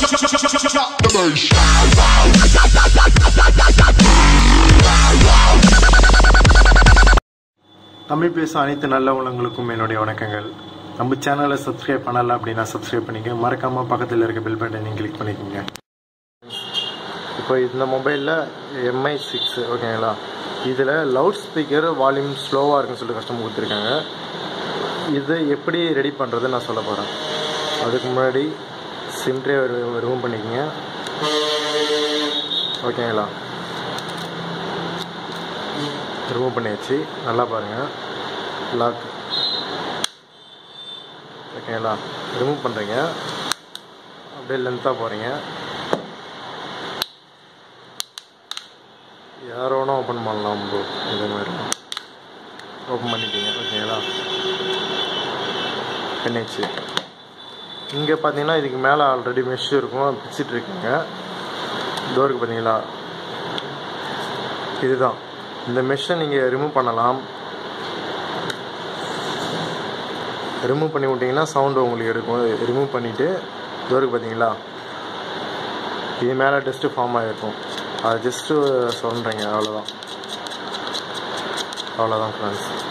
தமிழ் பேசும் அனைத்து நல்ல உள்ளங்களுக்கும் என்னுடைய வணக்கங்கள் நம்ம சேனலை சப்ஸ்கிரைப் பண்ணல அப்படின்னா சப்ஸ்கிரைப் பண்ணிக்க மறக்காம பக்கத்தில் இருக்க பெல் பட்டனையும் கிளிக் பண்ணிக்கோங்க இப்போ இந்த மொபைலில் எம்ஐ சிக்ஸ் ஓகேங்களா இதில் லவுட் ஸ்பீக்கர் வால்யூம் ஸ்லோவாக இருக்குன்னு சொல்லிட்டு கஷ்டம் கொடுத்துருக்காங்க இது எப்படி ரெடி பண்ணுறது நான் சொல்ல போகிறேன் அதுக்கு முன்னாடி சிம் ட்ரே ரிமூவ் பண்ணிக்கோங்க ஓகேங்களா ரிமூவ் பண்ணியாச்சு நல்லா பாருங்கள் லாக் ஓகேங்களா ரிமூவ் பண்ணுறீங்க அப்படியே லென்த்தாக போகிறீங்க யார் வேணால் ஓப்பன் பண்ணலாம் ப்ரோ இதே மாதிரி ஓப்பன் பண்ணிட்டீங்க ஓகேங்களா பண்ணியாச்சு இங்கே பார்த்தீங்கன்னா இதுக்கு மேலே ஆல்ரெடி மெஷ் இருக்கும் பிச்சுட்டு இருக்குங்க டோருக்கு பார்த்தீங்களா இதுதான் இந்த மெஷ்ஷை நீங்கள் ரிமூவ் பண்ணலாம் ரிமூவ் பண்ணி விட்டிங்கன்னா சவுண்டு உங்களுக்கு இருக்கும் ரிமூவ் பண்ணிவிட்டு டோருக்கு பார்த்தீங்களா இது மேலே டெஸ்ட்டு ஃபார்ம் ஆகிருக்கும் அது ஜஸ்ட்டு சொல்கிறேங்க அவ்வளோதான் அவ்வளோதான் ஃப்ரெண்ட்ஸ்